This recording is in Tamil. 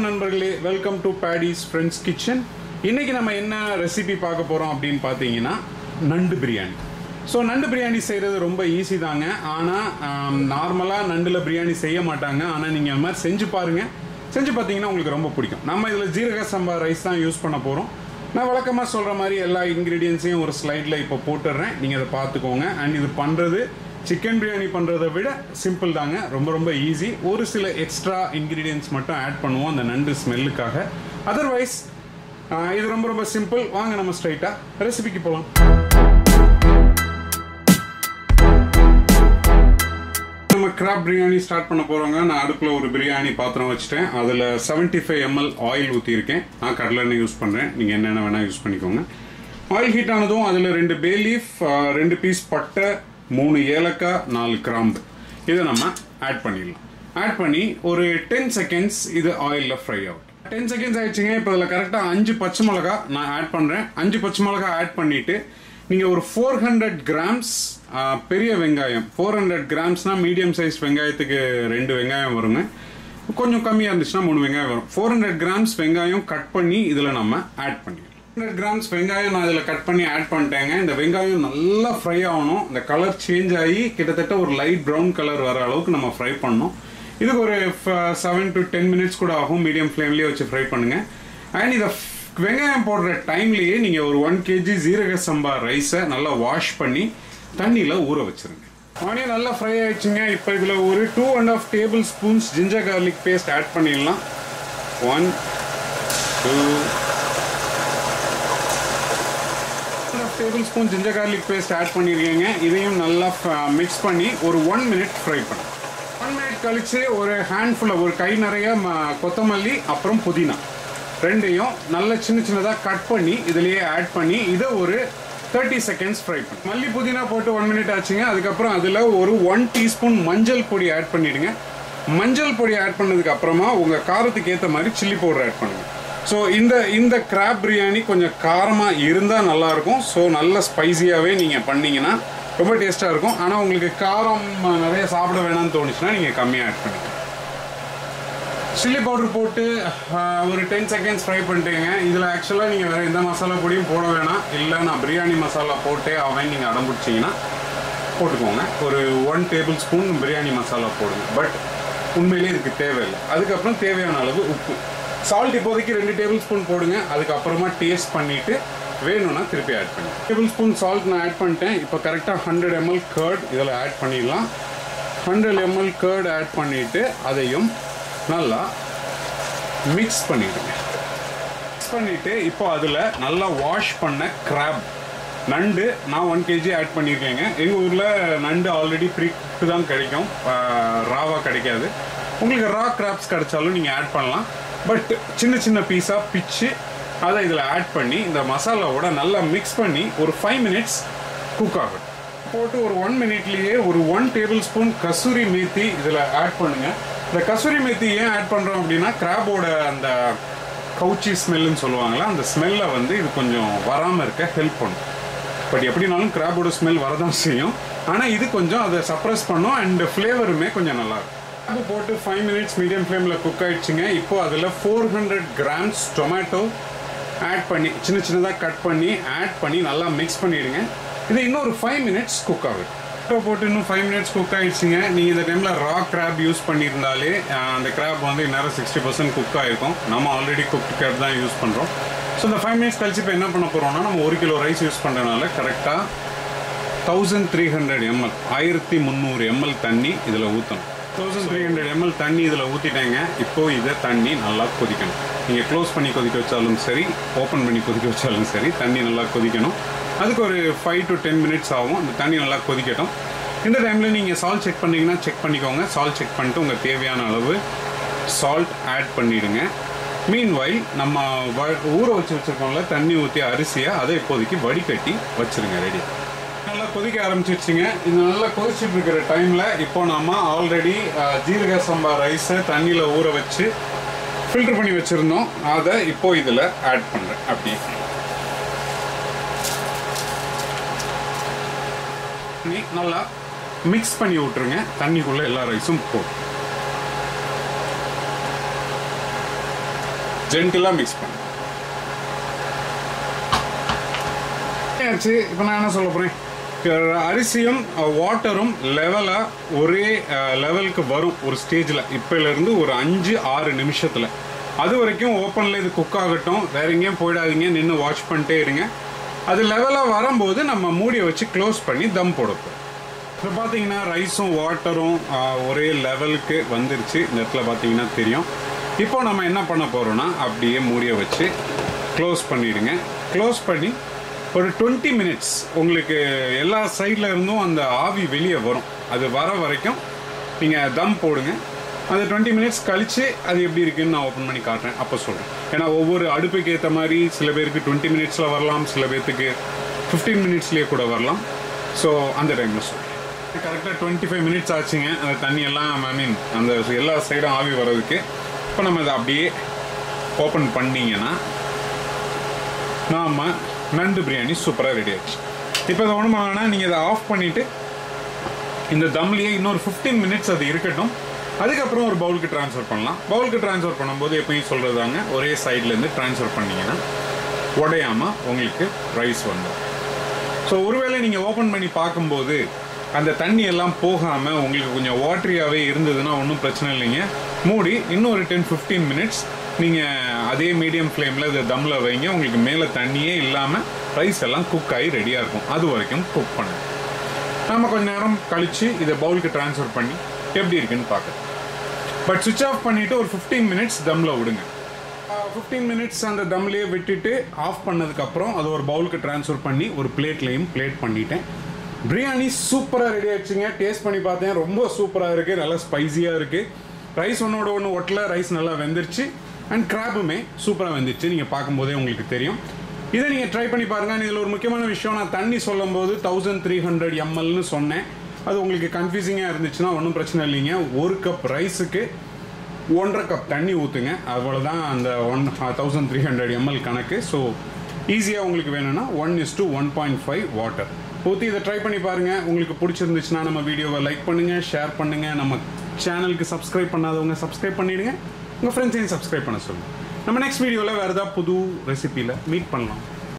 நண்பர்களே வெல்கம் டு பேடிஸ் ஃப்ரெண்ட்ஸ் கிச்சன் இன்னைக்கு நம்ம என்ன ரெசிபி பார்க்க போகிறோம் அப்படின்னு பார்த்தீங்கன்னா நண்டு பிரியாணி ஸோ நண்டு பிரியாணி செய்கிறது ரொம்ப ஈஸி தாங்க ஆனால் நார்மலாக நண்டில் பிரியாணி செய்ய மாட்டாங்க ஆனால் நீங்கள் அந்த மாதிரி செஞ்சு பாருங்கள் செஞ்சு பார்த்தீங்கன்னா உங்களுக்கு ரொம்ப பிடிக்கும் நம்ம இதில் ஜீரக சம்பா ரைஸ் தான் யூஸ் பண்ண போகிறோம் நான் வழக்கமாக சொல்கிற மாதிரி எல்லா இன்க்ரீடியன்ஸையும் ஒரு ஸ்லைடில் இப்போ போட்டுடுறேன் நீங்கள் அதை பார்த்துக்கோங்க அண்ட் இது பண்ணுறது சிக்கன் பிரியாணி பண்ணுறதை விட சிம்பிள் தாங்க ரொம்ப ரொம்ப ஈஸி ஒரு சில எக்ஸ்ட்ரா இன்க்ரீடியன்ஸ் மட்டும் ஆட் பண்ணுவோம் அந்த நண்டு ஸ்மெல்லுக்காக அதர்வைஸ் இது ரொம்ப ரொம்ப சிம்பிள் வாங்க நம்ம ஸ்ட்ரைட்டாக ரெசிபிக்கு போகலாம் நம்ம கிராப் பிரியாணி ஸ்டார்ட் பண்ண போகிறோங்க நான் அடுப்பில் ஒரு பிரியாணி பாத்திரம் வச்சுட்டேன் அதில் செவன்ட்டி ஃபைவ் எம்எல் ஆயில் ஊற்றிருக்கேன் நான் கடலெண்ணெய் யூஸ் பண்ணுறேன் நீங்கள் என்னென்ன வேணால் யூஸ் பண்ணிக்கோங்க ஆயில் ஹீட் ஆனதும் அதில் ரெண்டு பே லீஃப் ரெண்டு பீஸ் பட்டை மூணு ஏலக்காய் நாலு கிராம்பு இதை நம்ம ஆட் பண்ணிடலாம் ஆட் பண்ணி ஒரு டென் செகண்ட்ஸ் இது ஆயிலில் ஃப்ரை ஆகும் டென் செகண்ட்ஸ் ஆயிடுச்சுங்க இப்போ இதில் கரெக்டாக அஞ்சு பச்சை மிளகா நான் ஆட் பண்ணுறேன் அஞ்சு பச்சை மிளகா ஆட் பண்ணிவிட்டு நீங்கள் ஒரு ஃபோர் ஹண்ட்ரட் கிராம்ஸ் பெரிய வெங்காயம் ஃபோர் ஹண்ட்ரட் கிராம்ஸ்னால் மீடியம் சைஸ் வெங்காயத்துக்கு ரெண்டு வெங்காயம் வருங்க கொஞ்சம் கம்மியாக இருந்துச்சுன்னா மூணு வெங்காயம் வரும் ஃபோர் ஹண்ட்ரட் கிராம்ஸ் வெங்காயம் கட் பண்ணி இதில் நம்ம ஆட் பண்ணிடலாம் ஹண்ட்ரட் கிராம்ஸ் வெங்காயம் நான் இதில் கட் பண்ணி ஆட் பண்ணிட்டேங்க இந்த வெங்காயம் நல்லா ஃப்ரை ஆகணும் இந்த கலர் சேஞ்ச் ஆகி கிட்டத்தட்ட ஒரு லைட் ப்ரௌன் கலர் வர அளவுக்கு நம்ம ஃப்ரை பண்ணணும் இதுக்கு ஒரு செவன் டு டென் மினிட்ஸ் கூட ஆகும் மீடியம் ஃப்ளேம்லேயே வச்சு ஃப்ரை பண்ணுங்க அண்ட் இதை வெங்காயம் போடுற டைம்லேயே நீங்கள் ஒரு ஒன் கேஜி ஜீரக சம்பா ரைஸை நல்லா வாஷ் பண்ணி தண்ணியில் ஊற வச்சிருங்க ஆனியன் நல்லா ஃப்ரை ஆயிடுச்சுங்க இப்போ இதில் ஒரு two and half tablespoons ginger garlic paste add பண்ணிடலாம் one two tablespoon ginger garlic paste add பண்ணியிருக்கீங்க இதையும் நல்லா மிக்ஸ் பண்ணி ஒரு ஒன் மினிட் ஃப்ரை பண்ணு ஒன் மினிட் கழிச்சு ஒரு ஹேண்ட்ஃபுல்லாக ஒரு கை நிறைய கொத்தமல்லி அப்புறம் புதினா ரெண்டையும் நல்ல சின்ன சின்னதாக கட் பண்ணி இதுலேயே ஆட் பண்ணி இதை ஒரு தேர்ட்டி செகண்ட்ஸ் ஃப்ரை பண்ணி மல்லி புதினா போட்டு ஒன் மினிட் ஆச்சுங்க அதுக்கப்புறம் அதில் ஒரு ஒன் டீஸ்பூன் மஞ்சள் பொடி ஆட் பண்ணிவிடுங்க மஞ்சள் பொடி ஆட் பண்ணதுக்கு அப்புறமா உங்கள் காரத்துக்கு ஏற்ற மாதிரி சில்லி பவுடர் ஆட் பண்ணுங்கள் ஸோ இந்த இந்த கிராப் பிரியாணி கொஞ்சம் காரமாக இருந்தால் நல்லாயிருக்கும் ஸோ நல்ல ஸ்பைசியாகவே நீங்கள் பண்ணிங்கன்னா ரொம்ப டேஸ்ட்டாக இருக்கும் ஆனால் உங்களுக்கு காரம் நிறைய சாப்பிட வேணாம்னு தோணுச்சுன்னா நீங்கள் கம்மியாக ஆட் பண்ணிக்கலாம் சில்லி பவுடர் போட்டு ஒரு டென் செகண்ட்ஸ் ஃப்ரை பண்ணிட்டேங்க இதில் ஆக்சுவலாக நீங்கள் வேறு எந்த மசாலா பொடியும் போட வேணாம் இல்லை நான் பிரியாணி மசாலா போட்டே அவன் நீங்கள் அடம் பிடிச்சிங்கன்னா போட்டுக்கோங்க ஒரு one tablespoon biryani masala போடுங்க பட் உண்மையிலே இதுக்கு தேவையில்லை அதுக்கப்புறம் தேவையான அளவு உப்பு சால்ட் இப்போதைக்கு ரெண்டு டேபிள் ஸ்பூன் போடுங்க அதுக்கப்புறமா டேஸ்ட் பண்ணிவிட்டு வேணும்னா திருப்பி ஆட் பண்ணி டேபிள் ஸ்பூன் சால்ட் நான் ஆட் பண்ணிட்டேன் இப்போ கரெக்டாக ஹண்ட்ரட் எம்எல் கர்ட் இதில் ஆட் பண்ணிடலாம் ஹண்ட்ரட் எம்எல் கர்ட் ஆட் பண்ணிவிட்டு அதையும் நல்லா மிக்ஸ் பண்ணிவிடுங்க மிக்ஸ் பண்ணிவிட்டு இப்போ அதில் நல்லா வாஷ் பண்ண கிராப் நண்டு நான் ஒன் கேஜி ஆட் பண்ணியிருக்கேங்க எங்கள் ஊரில் நண்டு ஆல்ரெடி ப்ரீ தான் கிடைக்கும் ராவாக கிடைக்காது உங்களுக்கு ரா கிராப்ஸ் கிடைச்சாலும் நீங்கள் ஆட் பண்ணலாம் பட் சின்ன சின்ன பீஸாக பிச்சு அதை இதில் ஆட் பண்ணி இந்த மசாலாவோட நல்லா மிக்ஸ் பண்ணி ஒரு ஃபைவ் மினிட்ஸ் குக் ஆகும் போட்டு ஒரு ஒன் மினிட்லேயே ஒரு one tablespoon kasuri methi இதில் ஆட் பண்ணுங்கள் இந்த கசூரி மேத்தி ஏன் ஆட் பண்ணுறோம் அப்படின்னா கிராபோட அந்த கவுச்சி ஸ்மெல்லுன்னு சொல்லுவாங்களா அந்த ஸ்மெல்லை வந்து இது கொஞ்சம் வராமல் இருக்க ஹெல்ப் பண்ணும் பட் எப்படினாலும் கிராபோட ஸ்மெல் வரதான் செய்யும் ஆனால் இது கொஞ்சம் அதை சப்ரஸ் பண்ணும் அண்ட் ஃப்ளேவருமே கொஞ்சம் நல்லாயிருக்கும் அது போட்டு ஃபைவ் மினிட்ஸ் மீடியம் ஃப்ளேமில் குக் ஆயிடுச்சுங்க இப்போ அதில் four hundred grams tomato add பண்ணி சின்ன சின்னதாக கட் பண்ணி ஆட் பண்ணி நல்லா மிக்ஸ் பண்ணிவிடுங்க இது இன்னொரு ஃபைவ் மினிட்ஸ் குக் ஆகுது டொமேட்டோ போட்டு இன்னும் ஃபைவ் மினிட்ஸ் குக் ஆகிடுச்சிங்க நீங்கள் இந்த டைமில் ரா கிராப் யூஸ் பண்ணியிருந்தாலே அந்த கிராப் வந்து இந்நேரம் சிக்ஸ்டி பர்சன்ட் குக் ஆகிருக்கும் நம்ம ஆல்ரெடி குக் கிராப் தான் யூஸ் பண்ணுறோம் ஸோ இந்த ஃபைவ் மினிட்ஸ் கழிச்சு இப்போ என்ன பண்ண போகிறோம்னா நம்ம ஒரு கிலோ ரைஸ் யூஸ் பண்ணுறதுனால கரெக்டாக தௌசண்ட் த்ரீ ஹண்ட்ரட் எம்எல் ஆயிரத்தி முந்நூறு எம்எல் தண்ணி இதில் ஊற்றணும் தௌசண்ட் த்ரீ ஹண்ட்ரட் எம்எல் தண்ணி இதில் ஊற்றிட்டேங்க இப்போ இதை தண்ணி நல்லா கொதிக்கணும் நீங்கள் க்ளோஸ் பண்ணி கொதிக்க வச்சாலும் சரி ஓப்பன் பண்ணி கொதிக்க வச்சாலும் சரி தண்ணி நல்லா கொதிக்கணும் அதுக்கு ஒரு ஃபைவ் டு டென் மினிட்ஸ் ஆகும் அந்த தண்ணி நல்லா கொதிக்கட்டும் இந்த டைமில் நீங்கள் சால்ட் செக் பண்ணிங்கன்னா செக் பண்ணிக்கோங்க சால்ட் செக் பண்ணிட்டு உங்கள் தேவையான அளவு சால்ட் ஆட் பண்ணிவிடுங்க மீன் வைல் நம்ம வ ஊற வச்சு வச்சுருக்கோம்ல தண்ணி ஊற்றி அரிசியை அதை இப்போதைக்கு வடிகட்டி வச்சுருங்க ரெடி நல்லா கொதிக்க ஆரம்பிச்சிருச்சுங்க இது நல்லா கொதிச்சுட்டு இருக்கிற டைமில் இப்போ நம்ம ஆல்ரெடி ஜீரக சம்பா ரைஸை தண்ணியில் ஊற வச்சு ஃபில்டர் பண்ணி வச்சுருந்தோம் அதை இப்போ இதில் ஆட் பண்ணுறேன் அப்படி நல்லா மிக்ஸ் பண்ணி விட்ருங்க தண்ணிக்குள்ளே எல்லா ரைஸும் போடும் ஜென்டிலாக மிக்ஸ் பண்ணு ஆச்சு இப்போ நான் என்ன சொல்ல போகிறேன் அரிசியும் வாட்டரும் லெவலாக ஒரே லெவலுக்கு வரும் ஒரு ஸ்டேஜில் இப்போலேருந்து ஒரு அஞ்சு ஆறு நிமிஷத்தில் அது வரைக்கும் ஓப்பனில் இது குக் ஆகட்டும் வேற எங்கேயும் போயிடாதீங்க நின்று வாட்ச் பண்ணிட்டே இருங்க அது லெவலாக வரும்போது நம்ம மூடியை வச்சு க்ளோஸ் பண்ணி தம் போடுப்போம் இப்போ பார்த்தீங்கன்னா ரைஸும் வாட்டரும் ஒரே லெவலுக்கு வந்துருச்சு இந்த இடத்துல பார்த்தீங்கன்னா தெரியும் இப்போ நம்ம என்ன பண்ண போகிறோம்னா அப்படியே மூடியை வச்சு க்ளோஸ் பண்ணிடுங்க க்ளோஸ் பண்ணி ஒரு டுவெண்ட்டி மினிட்ஸ் உங்களுக்கு எல்லா சைடில் இருந்தும் அந்த ஆவி வெளியே வரும் அது வர வரைக்கும் நீங்கள் தம் போடுங்க அந்த டுவெண்ட்டி மினிட்ஸ் கழித்து அது எப்படி இருக்குன்னு நான் ஓப்பன் பண்ணி காட்டுறேன் அப்போ சொல்கிறேன் ஏன்னா ஒவ்வொரு அடுப்புக்கு ஏற்ற மாதிரி சில பேருக்கு டுவெண்ட்டி மினிட்ஸில் வரலாம் சில பேர்த்துக்கு ஃபிஃப்டீன் மினிட்ஸ்லேயே கூட வரலாம் ஸோ அந்த டைமில் சொல்கிறேன் கரெக்டாக டுவெண்ட்டி ஃபைவ் மினிட்ஸ் ஆச்சுங்க அந்த தண்ணி எல்லாம் ஐ மீன் அந்த எல்லா சைடும் ஆவி வர்றதுக்கு இப்போ நம்ம அதை அப்படியே ஓப்பன் பண்ணிங்கன்னா நாம் நண்டு பிரியாணி சூப்பராக ரெடி ஆச்சு இப்போ இதை ஒன்றும் வேணால் நீங்கள் இதை ஆஃப் பண்ணிவிட்டு இந்த தம்லேயே இன்னொரு ஃபிஃப்டீன் மினிட்ஸ் அது இருக்கட்டும் அதுக்கப்புறம் ஒரு பவுலுக்கு ட்ரான்ஸ்ஃபர் பண்ணலாம் பவுலுக்கு ட்ரான்ஸ்ஃபர் பண்ணும்போது எப்பயும் சொல்கிறதாங்க ஒரே சைட்லேருந்து ட்ரான்ஸ்ஃபர் பண்ணிங்கன்னா உடையாமல் உங்களுக்கு ரைஸ் வந்துடும் ஸோ ஒருவேளை நீங்கள் ஓப்பன் பண்ணி பார்க்கும்போது அந்த தண்ணி எல்லாம் போகாமல் உங்களுக்கு கொஞ்சம் வாட்டரியாகவே இருந்ததுன்னா ஒன்றும் பிரச்சனை இல்லைங்க மூடி இன்னொரு டென் ஃபிஃப்டீன் மினிட்ஸ் நீங்கள் அதே மீடியம் ஃப்ளேமில் இதை தம்மில் வைங்க உங்களுக்கு மேலே தண்ணியே இல்லாமல் ரைஸ் எல்லாம் குக் ஆகி ரெடியாக இருக்கும் அது வரைக்கும் குக் பண்ணுங்க நம்ம கொஞ்ச நேரம் கழித்து இதை பவுலுக்கு ட்ரான்ஸ்ஃபர் பண்ணி எப்படி இருக்குன்னு பார்க்கலாம் பட் சுவிட்ச் ஆஃப் பண்ணிவிட்டு ஒரு ஃபிஃப்டீன் மினிட்ஸ் தம்மில் விடுங்க ஃபிஃப்டீன் மினிட்ஸ் அந்த தம்லேயே விட்டுட்டு ஆஃப் பண்ணதுக்கப்புறம் அது ஒரு பவுலுக்கு ட்ரான்ஸ்ஃபர் பண்ணி ஒரு பிளேட்லேயும் பிளேட் பண்ணிட்டேன் பிரியாணி சூப்பராக ரெடி ஆயிடுச்சுங்க டேஸ்ட் பண்ணி பார்த்தேன் ரொம்ப சூப்பராக இருக்குது நல்லா ஸ்பைஸியாக இருக்குது ரைஸ் ஒன்றோட ஒன்று ஒட்டல ரைஸ் நல்லா வெந்துருச்சு அண்ட் கிராப்புமே சூப்பராக வெந்துருச்சு நீங்கள் பார்க்கும்போதே உங்களுக்கு தெரியும் இதை நீங்கள் ட்ரை பண்ணி பாருங்கள் இதில் ஒரு முக்கியமான விஷயம் நான் தண்ணி சொல்லும்போது தௌசண்ட் த்ரீ ஹண்ட்ரட் எம்எல்னு சொன்னேன் அது உங்களுக்கு கன்ஃபியூசிங்காக இருந்துச்சுன்னா ஒன்றும் பிரச்சனை இல்லைங்க ஒரு கப் ரைஸுக்கு ஒன்றரை கப் தண்ணி ஊற்றுங்க அவ்வளோதான் அந்த one thousand three hundred ML கணக்கு ஸோ ஈஸியாக உங்களுக்கு வேணும்னா one is to one point five water ஊற்றி இதை ட்ரை பண்ணி பாருங்கள் உங்களுக்கு பிடிச்சிருந்துச்சுன்னா நம்ம வீடியோவை லைக் பண்ணுங்கள் ஷேர் பண்ணுங்கள் நம்ம சேனலுக்கு சப்ஸ்கிரைப் பண்ணாதவங்க சப்ஸ்கிரைப் பண்ணிவிடுங்க உங்கள் ஃப்ரெண்ட்ஸையும் சப்ஸ்கிரைப் பண்ண சொல்லுங்கள் நம்ம நெக்ஸ்ட் வீடியோவில் வேறு ஏதாவது புது ரெசிபியில் மீட் பண்ணலாம்